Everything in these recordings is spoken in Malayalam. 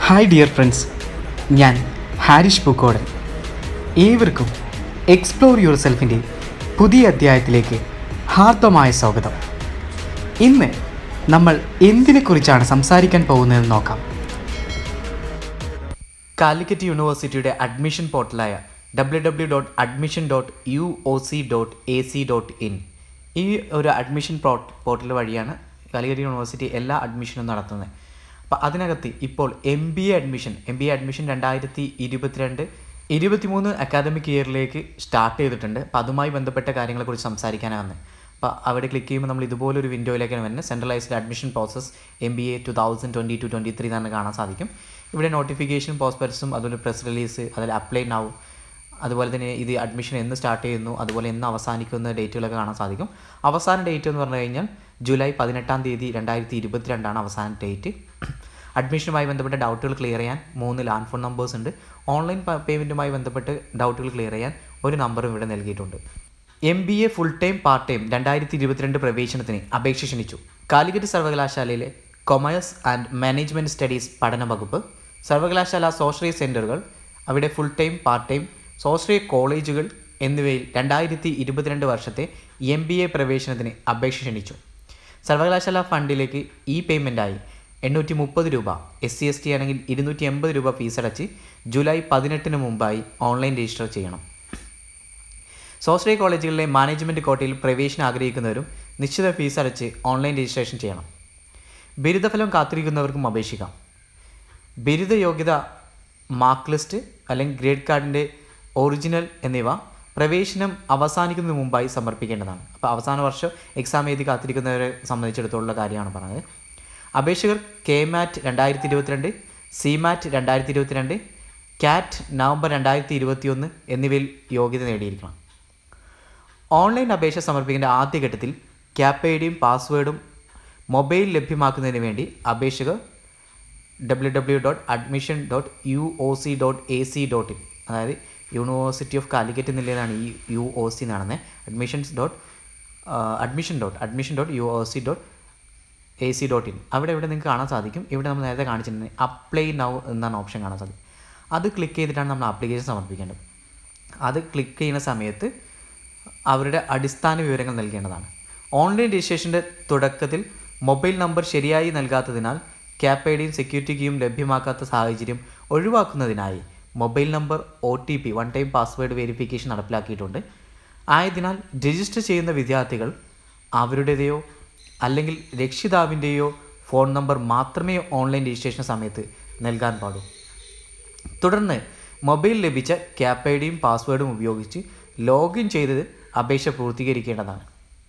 ഹായ് ഡിയർ ഫ്രണ്ട്സ് ഞാൻ ഹാരിഷ് പൂക്കോടൻ ഏവർക്കും എക്സ്പ്ലോർ യുവർ സെൽഫിൻ്റെ പുതിയ അധ്യായത്തിലേക്ക് ഹാർദമായ സ്വാഗതം ഇന്ന് നമ്മൾ എന്തിനെക്കുറിച്ചാണ് സംസാരിക്കാൻ പോകുന്നതെന്ന് നോക്കാം കാലിക്കറ്റ് യൂണിവേഴ്സിറ്റിയുടെ അഡ്മിഷൻ പോർട്ടലായ W W dot admission dot U O C dot A C dot in ഈ ഒരു അഡ്മിഷൻ പോർട്ടൽ വഴിയാണ് കാലിക്കറ്റ് യൂണിവേഴ്സിറ്റി എല്ലാ അഡ്മിഷനും നടത്തുന്നത് അപ്പോൾ അതിനകത്ത് ഇപ്പോൾ M B A admission M B A admission രണ്ടായിരത്തി ഇരുപത്തിരണ്ട് ഇരുപത്തിമൂന്ന് അക്കാദമിക് ഇയറിലേക്ക് സ്റ്റാർട്ട് ചെയ്തിട്ടുണ്ട് അപ്പോൾ അതുമായി ബന്ധപ്പെട്ട കാര്യങ്ങളെക്കുറിച്ച് സംസാരിക്കാനാണ് വന്നത് അപ്പോൾ അവിടെ ക്ലിക്ക് ചെയ്യുമ്പോൾ നമ്മൾ ഇതുപോലൊരു വിൻഡോയിലേക്കാണ് വരുന്നത് centralised admission process M B A two thousand twenty two twenty three തന്നെ കാണാൻ സാധിക്കും ഇവിടെ നോട്ടിഫിക്കേഷൻ പോസ്പെർസും അതുപോലെ പ്രസ് റിലീസ് അതിൽ അപ്ലൈ നാവും അതുപോലെ തന്നെ ഇത് അഡ്മിഷൻ എന്ന് സ്റ്റാർട്ട് ചെയ്യുന്നു അതുപോലെ എന്ന് അവസാനിക്കുന്ന ഡേറ്റുകളൊക്കെ കാണാൻ സാധിക്കും അവസാന ഡേറ്റ് എന്ന് പറഞ്ഞു കഴിഞ്ഞാൽ ജൂലൈ പതിനെട്ടാം തീയതി രണ്ടായിരത്തി ഇരുപത്തിരണ്ടാണ് അവസാന ഡേറ്റ് അഡ്മിഷനുമായി ബന്ധപ്പെട്ട ഡൗട്ടുകൾ ക്ലിയർ ചെയ്യാൻ മൂന്ന് ലാൻഡ് ഫോൺ നമ്പേഴ്സ് ഉണ്ട് ഓൺലൈൻ പേയ്മെൻറ്റുമായി ബന്ധപ്പെട്ട് ഡൗട്ടുകൾ ക്ലിയർ ചെയ്യാൻ ഒരു നമ്പറും ഇവിടെ നൽകിയിട്ടുണ്ട് M B A full time part time രണ്ടായിരത്തി ഇരുപത്തിരണ്ട് പ്രവേശനത്തിന് അപേക്ഷ ക്ഷണിച്ചു കാലിക്കറ്റ് സർവകലാശാലയിലെ കൊമേഴ്സ് ആൻഡ് മാനേജ്മെൻറ്റ് സ്റ്റഡീസ് പഠന വകുപ്പ് സർവകലാശാല സ്വാശ്രയ സെൻറ്ററുകൾ അവിടെ ഫുൾ ടൈം പാർട്ട് ടൈം സ്വാശ്രയ കോളേജുകൾ എന്നിവയിൽ രണ്ടായിരത്തി ഇരുപത്തിരണ്ട് വർഷത്തെ എം ബി എ പ്രവേശനത്തിന് അപേക്ഷ ക്ഷണിച്ചു സർവകലാശാല ഫണ്ടിലേക്ക് ഇ പേയ്മെൻറ്റായി എണ്ണൂറ്റി മുപ്പത് രൂപ എസ് സി എസ് ടി ആണെങ്കിൽ ഇരുന്നൂറ്റി എൺപത് രൂപ ഫീസ് അടച്ച് ജൂലൈ പതിനെട്ടിന് മുമ്പായി ഓൺലൈൻ രജിസ്റ്റർ ചെയ്യണം സ്വാശ്രയ കോളേജുകളിലെ മാനേജ്മെൻറ്റ് കോട്ടയിൽ പ്രവേശനം ആഗ്രഹിക്കുന്നവരും നിശ്ചിത ഫീസ് അടച്ച് ഓൺലൈൻ രജിസ്ട്രേഷൻ ചെയ്യണം ബിരുദഫലം കാത്തിരിക്കുന്നവർക്കും അപേക്ഷിക്കാം ബിരുദ യോഗ്യത മാർക്ക് ലിസ്റ്റ് അല്ലെങ്കിൽ ഗ്രേഡ് കാർഡിൻ്റെ ഒറിജിനൽ എന്നിവ പ്രവേശനം അവസാനിക്കുന്നതിന് മുമ്പായി സമർപ്പിക്കേണ്ടതാണ് അപ്പോൾ അവസാന വർഷം എക്സാം എഴുതി കാത്തിരിക്കുന്നവരെ സംബന്ധിച്ചിടത്തോളം കാര്യമാണ് പറഞ്ഞത് അപേക്ഷകർ കെ മാറ്റ് രണ്ടായിരത്തി ഇരുപത്തിരണ്ട് സി മാറ്റ് രണ്ടായിരത്തി ഇരുപത്തിരണ്ട് കാറ്റ് നവംബർ രണ്ടായിരത്തി ഇരുപത്തിയൊന്ന് എന്നിവയിൽ യോഗ്യത നേടിയിരിക്കണം ഓൺലൈൻ അപേക്ഷ സമർപ്പിക്കേണ്ട ആദ്യഘട്ടത്തിൽ ക്യാപ് ഐ ഡിയും പാസ്വേഡും മൊബൈൽ ലഭ്യമാക്കുന്നതിന് വേണ്ടി അപേക്ഷകർ W W dot admission dot U O C dot A C dot in അതായത് യൂണിവേഴ്സിറ്റി ഓഫ് കാലിക്കറ്റ് എന്നുള്ളതാണ് ഈ യു ഒ സി നടന്നത് admissions dot admission dot admission dot U O C dot A C dot in അവിടെ ഇവിടെ നിങ്ങൾക്ക് കാണാൻ സാധിക്കും ഇവിടെ നമ്മൾ നേരത്തെ കാണിച്ചിട്ടുണ്ട് അപ്ലൈ നൗ എന്നാണ് ഓപ്ഷൻ കാണാൻ സാധിക്കും അത് ക്ലിക്ക് ചെയ്തിട്ടാണ് നമ്മൾ ആപ്ലിക്കേഷൻ സമർപ്പിക്കേണ്ടത് അത് ക്ലിക്ക് ചെയ്യുന്ന സമയത്ത് അവരുടെ അടിസ്ഥാന വിവരങ്ങൾ നൽകേണ്ടതാണ് ഓൺലൈൻ രജിസ്ട്രേഷൻ്റെ തുടക്കത്തിൽ മൊബൈൽ നമ്പർ ശരിയായി നൽകാത്തതിനാൽ ക്യാപ് ഐ ഡിയും സെക്യൂരിറ്റി കീയും ലഭ്യമാക്കാത്ത സാഹചര്യം ഒഴിവാക്കുന്നതിനായി mobile number O T P one time password verification നടപ്പിലാക്കിയിട്ടുണ്ട് ആയതിനാൽ രജിസ്റ്റർ ചെയ്യുന്ന വിദ്യാർത്ഥികൾ അവരുടേതെയോ അല്ലെങ്കിൽ രക്ഷിതാവിൻ്റെയോ ഫോൺ നമ്പർ മാത്രമേ ഓൺലൈൻ രജിസ്ട്രേഷൻ സമയത്ത് നൽകാൻ പാടൂ തുടർന്ന് മൊബൈൽ ലഭിച്ച ക്യാപ് ഐ ഡിയും പാസ്വേഡും ഉപയോഗിച്ച് ലോഗിൻ ചെയ്ത് അപേക്ഷ പൂർത്തീകരിക്കേണ്ടതാണ്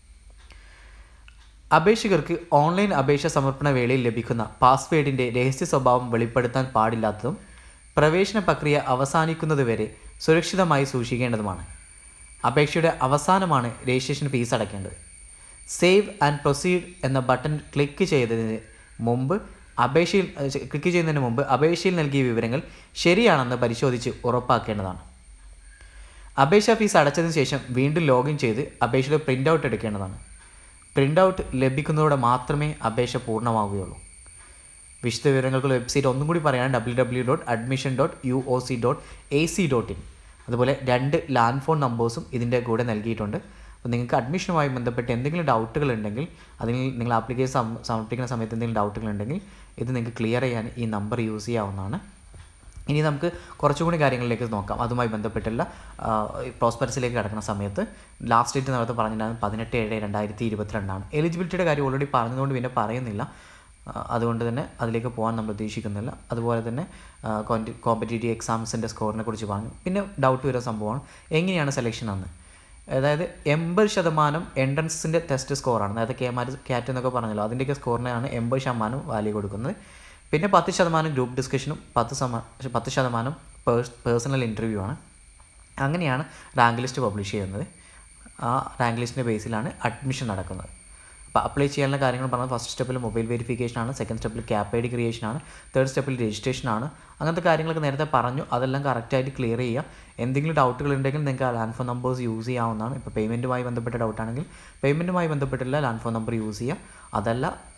അപേക്ഷകർക്ക് ഓൺലൈൻ അപേക്ഷ സമർപ്പണ വേളയിൽ ലഭിക്കുന്ന പാസ്വേഡിൻ്റെ രഹസ്യ സ്വഭാവം വെളിപ്പെടുത്താൻ പാടില്ലാത്തതും പ്രവേശന പ്രക്രിയ അവസാനിക്കുന്നതുവരെ സുരക്ഷിതമായി സൂക്ഷിക്കേണ്ടതുമാണ് അപേക്ഷയുടെ അവസാനമാണ് രജിസ്ട്രേഷൻ ഫീസ് അടയ്ക്കേണ്ടത് സേവ് ആൻഡ് പ്രൊസീഡ് എന്ന ബട്ടൺ ക്ലിക്ക് ചെയ്തതിന് മുമ്പ് അപേക്ഷയിൽ ക്ലിക്ക് ചെയ്യുന്നതിന് മുമ്പ് അപേക്ഷയിൽ നൽകിയ വിവരങ്ങൾ ശരിയാണെന്ന് പരിശോധിച്ച് ഉറപ്പാക്കേണ്ടതാണ് അപേക്ഷാ ഫീസ് അടച്ചതിന് ശേഷം വീണ്ടും ലോഗിൻ ചെയ്ത് അപേക്ഷയുടെ പ്രിൻ്റ് ഔട്ട് എടുക്കേണ്ടതാണ് പ്രിൻ്റ് ഔട്ട് ലഭിക്കുന്നതോടെ മാത്രമേ അപേക്ഷ പൂർണ്ണമാവുകയുള്ളൂ വിശദ വിവരങ്ങൾക്ക് വെബ്സൈറ്റ് ഒന്നും കൂടി പറയാൻ W W dot admission dot U O C dot A C dot in അതുപോലെ രണ്ട് ലാൻഡ് ഫോൺ നമ്പേഴ്സും ഇതിൻ്റെ കൂടെ നൽകിയിട്ടുണ്ട് അപ്പോൾ നിങ്ങൾക്ക് അഡ്മിഷനുമായി ബന്ധപ്പെട്ട് എന്തെങ്കിലും ഡൗട്ടുകൾ ഉണ്ടെങ്കിൽ അതിൽ നിങ്ങൾ ആപ്ലിക്കേഷൻ സമർപ്പിക്കുന്ന സമയത്ത് എന്തെങ്കിലും ഡൗട്ടുകൾ ഉണ്ടെങ്കിൽ ഇത് നിങ്ങൾക്ക് ക്ലിയർ ചെയ്യാൻ ഈ നമ്പർ യൂസ് ചെയ്യാവുന്നതാണ് ഇനി നമുക്ക് കുറച്ചും കൂടി കാര്യങ്ങളിലേക്ക് നോക്കാം അതുമായി ബന്ധപ്പെട്ടുള്ള പ്രോസ്പെറസിലേക്ക് കിടക്കുന്ന സമയത്ത് ലാസ്റ്റ് ഡേറ്റ് നേരത്തെ പറഞ്ഞിട്ടുണ്ടായിരുന്നു പതിനെട്ട് ഏഴ് രണ്ടായിരത്തി ഇരുപത്തിരണ്ടാണ് എലിജിബിലിറ്റിയുടെ കാര്യം ഓൾറെഡി പറഞ്ഞതുകൊണ്ട് പിന്നെ പറയുന്നില്ല അതുകൊണ്ട് തന്നെ അതിലേക്ക് പോകാൻ നമ്മൾ ഉദ്ദേശിക്കുന്നില്ല അതുപോലെ തന്നെ കോമ്പറ്റേറ്റീവ് എക്സാംസിൻ്റെ സ്കോറിനെ കുറിച്ച് പറഞ്ഞു പിന്നെ ഡൗട്ട് വരുന്ന സംഭവമാണ് എങ്ങനെയാണ് സെലക്ഷൻ എന്ന് അതായത് എൺപത് ശതമാനം എൻട്രൻസിൻ്റെ ടെസ്റ്റ് സ്കോറാണ് അതായത് കെ മാർ ക്യാറ്റ് എന്നൊക്കെ പറഞ്ഞല്ലോ അതിൻ്റെയൊക്കെ സ്കോറിനാണ് എൺപത് ശതമാനം വാല്യൂ കൊടുക്കുന്നത് പിന്നെ പത്ത് ശതമാനം ഗ്രൂപ്പ് ഡിസ്കഷനും പത്ത് ശതമാ പത്ത് ശതമാനം പേഴ്സണൽ ഇൻ്റർവ്യൂ ആണ് അങ്ങനെയാണ് റാങ്ക് ലിസ്റ്റ് പബ്ലിഷ് ചെയ്യുന്നത് ആ റാങ്ക് ലിസ്റ്റിൻ്റെ ബേസിലാണ് അഡ്മിഷൻ നടക്കുന്നത് അപ്പോൾ അപ്ലൈ ചെയ്യാനുള്ള കാര്യങ്ങൾ പറഞ്ഞാൽ ഫസ്റ്റ് സ്റ്റെപ്പിൽ മൊബൈൽ വെരിഫിക്കേഷൻ ആണ് സെക്കൻഡ് സ്റ്റെപ്പിൽ ക്യാപ് ഐ ഡി ക്രിയേഷൻ ആണ് തേർഡ് സ്റ്റെപ്പിൽ രജിസ്ട്രേഷൻ ആണ് അങ്ങനത്തെ കാര്യങ്ങളൊക്കെ നേരത്തെ പറഞ്ഞു അതെല്ലാം കറക്റ്റായിട്ട് ക്ലിയർ ചെയ്യുക എന്തെങ്കിലും ഡൗട്ടുകൾ ഉണ്ടെങ്കിൽ നിങ്ങൾക്ക് ആ ലാൻഡ് ഫോൺ നമ്പേഴ്സ് യൂസ് ചെയ്യാവുന്നതാണ് ഇപ്പോൾ പേയ്മെൻറ്റുമായി ബന്ധപ്പെട്ട ഡൗട്ടാണെങ്കിൽ പേയ്മെൻറ്റുമായി ബന്ധപ്പെട്ടുള്ള ലാൻഡ് ഫോൺ നമ്പർ യൂസ് ചെയ്യുക അതല്ല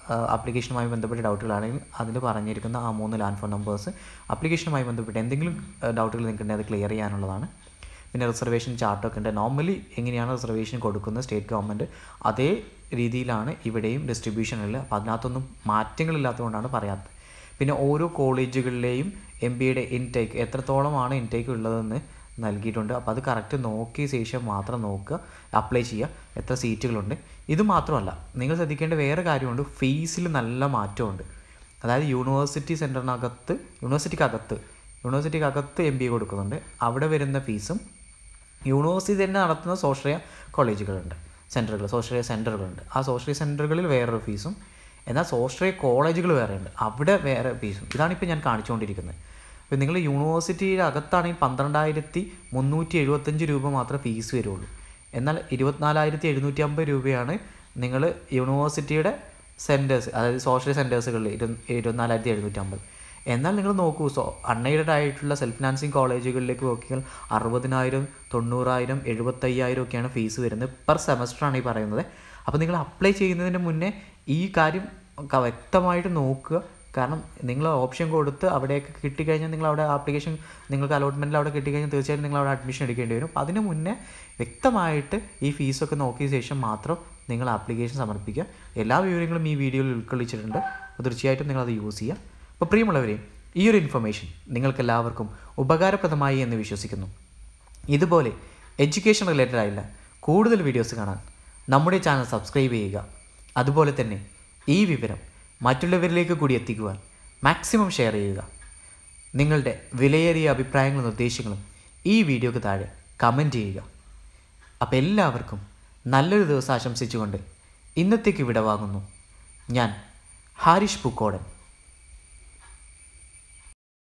ആപ്ലിക്കേഷനുമായി ബന്ധപ്പെട്ട ഡൗട്ടുകളാണെങ്കിൽ അതിൽ പറഞ്ഞിരിക്കുന്ന ആ മൂന്ന് ലാൻഡ് ഫോൺ നമ്പേഴ്സ് ആപ്ലിക്കേഷനുമായി ബന്ധപ്പെട്ട് എന്തെങ്കിലും ഡൗട്ടുകൾ നിൽക്കുന്നുണ്ടെങ്കിൽ അത് ക്ലിയർ ചെയ്യാനുള്ളതാണ് പിന്നെ റിസർവേഷൻ ചാർട്ടൊക്കെ ഉണ്ട് നോർമലി എങ്ങനെയാണ് റിസർവേഷൻ കൊടുക്കുന്നത് സ്റ്റേറ്റ് ഗവൺമെൻറ് അതേ രീതിയിലാണ് ഇവിടെയും ഡിസ്ട്രിബ്യൂഷനിൽ അപ്പോൾ അതിനകത്തൊന്നും മാറ്റങ്ങളില്ലാത്തതുകൊണ്ടാണ് പറയാത്തത് പിന്നെ ഓരോ കോളേജുകളിലെയും എം ബിയുടെ ഇൻടേക്ക് എത്രത്തോളമാണ് ഇൻടേക്ക് ഉള്ളതെന്ന് നൽകിയിട്ടുണ്ട് അപ്പോൾ അത് കറക്റ്റ് നോക്കിയ ശേഷം മാത്രം നോക്കുക അപ്ലൈ ചെയ്യുക എത്ര സീറ്റുകളുണ്ട് ഇത് മാത്രമല്ല നിങ്ങൾ ശ്രദ്ധിക്കേണ്ട വേറെ കാര്യമുണ്ട് ഫീസിൽ നല്ല മാറ്റമുണ്ട് അതായത് യൂണിവേഴ്സിറ്റി സെൻറ്ററിനകത്ത് യൂണിവേഴ്സിറ്റിക്കകത്ത് യൂണിവേഴ്സിറ്റിക്കകത്ത് എം ബി എ കൊടുക്കുന്നുണ്ട് അവിടെ വരുന്ന ഫീസും യൂണിവേഴ്സിറ്റി തന്നെ നടത്തുന്ന സ്വാശ്രയ കോളേജുകളുണ്ട് സെൻറ്ററുകൾ സ്വാശ്രയ സെൻറ്ററുകളുണ്ട് ആ സ്വാശ്രയ സെൻറ്ററുകളിൽ വേറൊരു ഫീസും എന്നാൽ സ്വാശ്രയ കോളേജുകൾ വേറെ ഉണ്ട് അവിടെ വേറെ ഫീസും ഇതാണിപ്പോൾ ഞാൻ കാണിച്ചുകൊണ്ടിരിക്കുന്നത് ഇപ്പോൾ നിങ്ങൾ യൂണിവേഴ്സിറ്റിയുടെ അകത്താണെങ്കിൽ പന്ത്രണ്ടായിരത്തി മുന്നൂറ്റി എഴുപത്തഞ്ച് രൂപ മാത്രമേ ഫീസ് വരുള്ളൂ എന്നാൽ ഇരുപത്തിനാലായിരത്തി എഴുന്നൂറ്റി അമ്പത് രൂപയാണ് നിങ്ങൾ യൂണിവേഴ്സിറ്റിയുടെ സെൻറ്റേഴ്സ് അതായത് സോഷ്യൽ സെൻറ്റേഴ്സുകളിൽ ഇരു ഇരുപത്തിനാലായിരത്തി എഴുന്നൂറ്റി അമ്പത് എന്നാൽ നിങ്ങൾ നോക്കൂ സോ അൺഎയ്ഡഡ് ആയിട്ടുള്ള സെൽഫ് ഫിനാൻസിങ് കോളേജുകളിലേക്ക് നോക്കിയാൽ അറുപതിനായിരം തൊണ്ണൂറായിരം എഴുപത്തയ്യായിരം ഒക്കെയാണ് ഫീസ് വരുന്നത് പെർ സെമസ്റ്ററാണ് ഈ പറയുന്നത് അപ്പോൾ നിങ്ങൾ അപ്ലൈ ചെയ്യുന്നതിന് മുന്നേ ഈ കാര്യം ക- വ്യക്തമായിട്ട് നോക്കുക കാരണം നിങ്ങൾ ഓപ്ഷൻ കൊടുത്ത് അവിടെയൊക്കെ കിട്ടിക്കഴിഞ്ഞാൽ നിങ്ങൾ അവിടെ ആപ്ലിക്കേഷൻ നിങ്ങൾക്ക് അലോട്ട്മെൻറ്റിൽ അവിടെ കിട്ടിക്കഴിഞ്ഞാൽ തീർച്ചയായിട്ടും നിങ്ങൾ അവിടെ അഡ്മിഷൻ എടുക്കേണ്ടി വരും അപ്പോൾ അതിന് മുന്നേ വ്യക്തമായിട്ട് ഈ ഫീസൊക്കെ നോക്കിയ ശേഷം മാത്രം നിങ്ങൾ ആപ്ലിക്കേഷൻ സമർപ്പിക്കുക എല്ലാ വിവരങ്ങളും ഈ വീഡിയോയിൽ ഉൾക്കൊള്ളിച്ചിട്ടുണ്ട് അപ്പോൾ തീർച്ചയായിട്ടും നിങ്ങളത് യൂസ് ചെയ്യുക അപ്പോൾ പ്രിയമുള്ളവരെ ഈ ഒരു ഇൻഫർമേഷൻ നിങ്ങൾക്ക് എല്ലാവർക്കും ഉപകാരപ്രദമായി എന്ന് വിശ്വസിക്കുന്നു ഇതുപോലെ എഡ്യൂക്കേഷൻ റിലേറ്റഡ് ആയുള്ള കൂടുതൽ വീഡിയോസ് കാണാൻ നമ്മുടെ ചാനൽ സബ്സ്ക്രൈബ് ചെയ്യുക അതുപോലെ തന്നെ ഈ വിവരം മറ്റുള്ളവരിലേക്ക് കൂടി എത്തിക്കുവാൻ മാക്സിമം ഷെയർ ചെയ്യുക നിങ്ങളുടെ വിലയേറിയ അഭിപ്രായങ്ങളും നിർദ്ദേശങ്ങളും ഈ വീഡിയോക്ക് താഴെ കമൻറ്റ് ചെയ്യുക അപ്പോൾ എല്ലാവർക്കും നല്ലൊരു ദിവസം ആശംസിച്ചുകൊണ്ട് ഇന്നത്തേക്ക് വിടവാങ്ങുന്നു ഞാൻ ഹാരിഷ് പൂക്കോടൻ